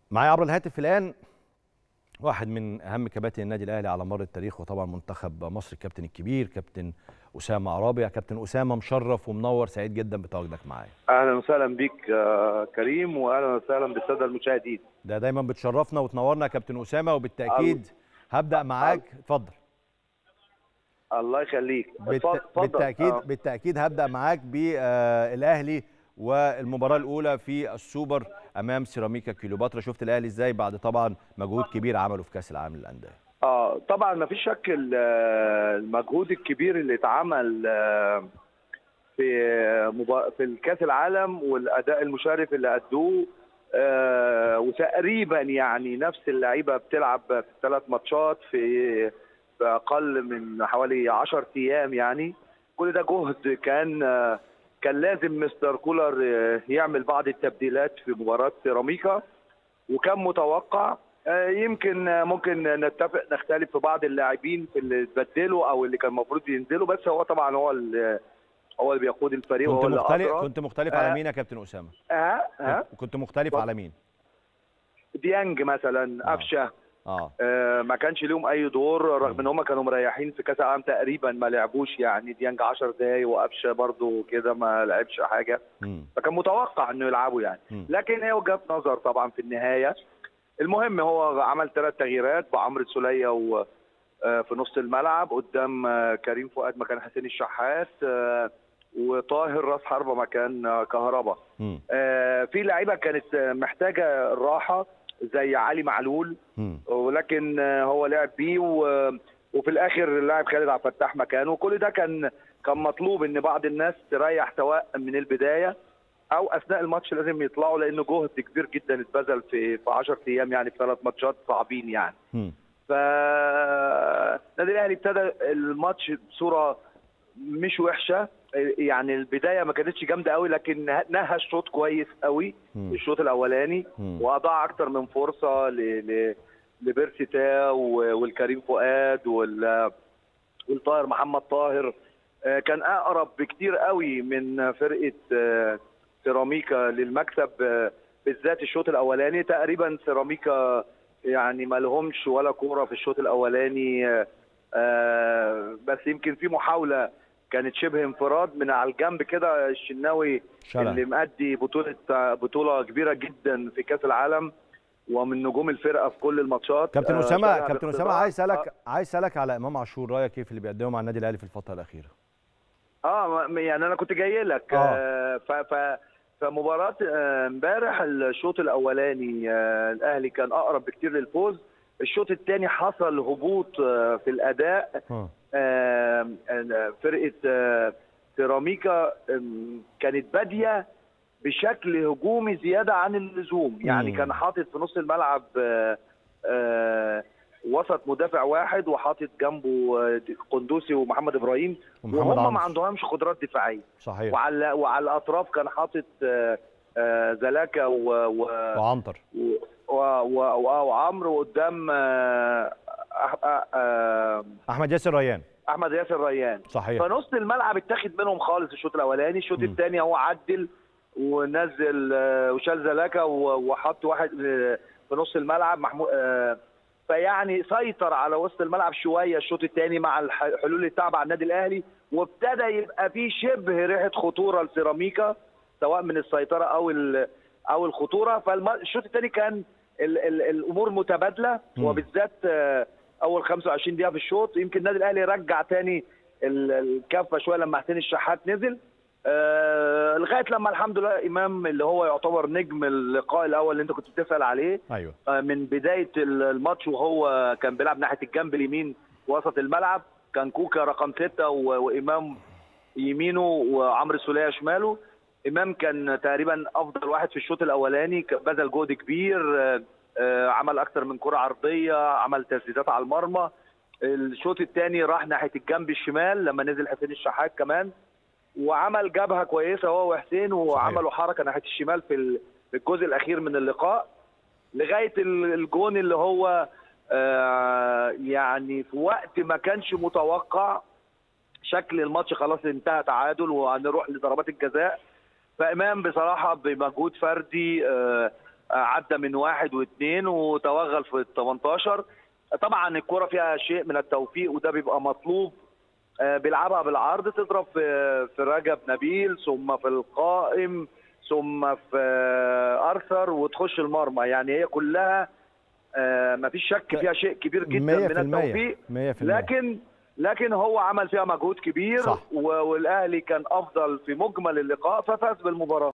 معايا عبر الهاتف الان واحد من اهم كباتن النادي الاهلي على مر التاريخ وطبعا منتخب مصر الكابتن الكبير كابتن اسامه عرابي يا كابتن اسامه مشرف ومنور سعيد جدا بتواجدك معايا اهلا وسهلا بيك آه، كريم واهلا وسهلا بالساده المشاهدين ده دايما بتشرفنا وتنورنا يا كابتن اسامه وبالتاكيد هبدا معاك اتفضل الله يخليك بالت... اتفضل اتفضل. بالتاكيد آه. بالتاكيد هبدا معاك بالاهلي والمباراه الاولى في السوبر امام سيراميكا كيلوباترا شفت الاهلي ازاي بعد طبعا مجهود كبير عمله في كاس العالم للانديه اه طبعا ما فيش شك ال- المجهود الكبير اللي اتعمل آه، في مبا- في الكاس العالم والاداء المشرف اللي ادوه آه، وتقريبا يعني نفس اللعيبه بتلعب في ثلاث ماتشات في في اقل من حوالي 10 ايام يعني كل ده جهد كان آه، كان لازم مستر كولر آه، يعمل بعض التبديلات في مباراه سيراميكا وكان متوقع آه، يمكن آه، ممكن نتفق نختلف في بعض اللاعبين في اللي اتبدلوا او اللي كان المفروض ينزلوا بس هو طبعا هو اللي هو اللي بيقود الفريق كنت وهو اللي مختلف أدرى. كنت مختلف على آه. مين يا كابتن اسامه ها ها كنت- كنت مختلف على مين ديانج مثلا آه. قفشه اه آه، ما كانش ليهم اي دور رغم ان هم كانوا مريحين في كاس العالم تقريبا ما لعبوش يعني ديانج 10 دقايق وقفشه برضو كده ما لعبش حاجه مم. فكان متوقع انه يلعبوا يعني مم. لكن هي وجهه نظر طبعا في النهايه المهم هو عمل ثلاث تغييرات بعمرو السوليه و آه، في نص الملعب قدام آه، كريم فؤاد مكان حسين الشحات آه، وطاهر راس حربه مكان آه، كهربا مم. آه، في لعيبه كانت آه، محتاجه الراحه زي علي معلول مم. ولكن آه، هو لعب بيه و- وفي الاخر اللاعب خالد عبد الفتاح مكانه كل ده كان كان مطلوب ان بعض الناس تريح سواء من البدايه او اثناء الماتش لازم يطلعوا لانه جهد كبير جدا اتبذل في في 10 ايام يعني في ثلاث ماتشات صعبين يعني مم. ف النادي الاهلي ابتدى الماتش بصوره مش وحشه يعني البدايه ما كانتش جامده قوي لكن نه- نهى الشوط كويس قوي مم. الشوط الاولاني مم. واضاع اكتر من فرصه ل... ل... لبيرسي تاو والكريم فؤاد وال... والطاهر محمد طاهر آه، كان اقرب بكتير قوي من فرقه آه، سيراميكا للمكسب آه، بالذات الشوط الاولاني تقريبا سيراميكا يعني ما لهمش ولا كوره في الشوط الاولاني آه، آه، بس يمكن في محاوله كانت شبه انفراد من على الجنب كده الشناوي شلل. اللي مأدي بطوله بطوله كبيره جدا في كاس العالم ومن نجوم الفرقه في كل الماتشات كابتن آه، اسامه شالها كابتن اسامه باقتدار. عايز اسالك عايز اسالك على امام عاشور رايك كيف اللي بيقدمه مع النادي الاهلي في الفتره الاخيره اه ما- يعني انا كنت جاي لك آه. آه ف ف فمباراة آه، امبارح الشوط الاولاني آه الاهلي كان اقرب بكتير للفوز الشوط الثاني حصل هبوط آه في الاداء ها آه آه، فرقه آه سيراميكا آم، كانت باديه بشكل هجومي زياده عن اللزوم يعني مم. كان حاطط في نص الملعب آه، آه، وسط مدافع واحد وحاطط جنبه آه، قندوسي ومحمد ابراهيم ومحمد وهم عمرو ما عندهمش قدرات دفاعيه صحيح وعلى وعلى الاطراف كان حاطط آه، آه، زلاكا و و وعنتر و- و- و- وعمرو قدام آه، أح- آه، آه، احمد ياسر ريان احمد ياسر ريان صحيح فنص الملعب اتاخد منهم خالص الشوط الاولاني الشوط مم. الثاني هو عدل ونزل آه، وشال زلاكا و- وحط واحد آه، في نص الملعب محمود آه، فيعني سيطر على وسط الملعب شويه الشوط الثاني مع الح- الحلول اللي اتبع النادي الاهلي وابتدى يبقى في شبه ريحه خطوره لسيراميكا سواء من السيطره او ال- او الخطوره فالشوط الثاني كان ال ال الامور متبادله مم. وبالذات آه، اول 25 دقيقه في الشوط يمكن النادي الاهلي رجع تاني ال- الكفه شويه لما حسين الشحات نزل آه لغايه لما الحمد لله امام اللي هو يعتبر نجم اللقاء الاول اللي انت كنت بتسال عليه ايوه آه من بدايه ال- الماتش وهو كان بيلعب ناحيه الجنب اليمين وسط الملعب كان كوكا رقم ستة و- وامام يمينه وعمرو السوليه شماله امام كان تقريبا افضل واحد في الشوط الاولاني ك- بذل جهد كبير آه، آه، عمل اكتر من كره عرضيه عمل تسديدات على المرمى الشوط الثاني راح ناحيه الجنب الشمال لما نزل حسين الشحات كمان وعمل جبهه كويسه هو وحسين وعملوا حركه ناحيه الشمال في ال- في الجزء الاخير من اللقاء لغايه ال- الجون اللي هو آه، يعني في وقت ما كانش متوقع شكل الماتش خلاص انتهى تعادل وهنروح لضربات الجزاء فامام بصراحه بمجهود فردي آه، عدى من واحد واثنين وتوغل في ال 18 طبعا الكرة فيها شيء من التوفيق وده بيبقى مطلوب بيلعبها بالعرض تضرب في في رجب نبيل ثم في القائم ثم في ارثر وتخش المرمى يعني هي كلها ما فيش شك فيها شيء كبير جدا من التوفيق 100% لكن لكن هو عمل فيها مجهود كبير صح. والاهلي كان افضل في مجمل اللقاء ففاز بالمباراه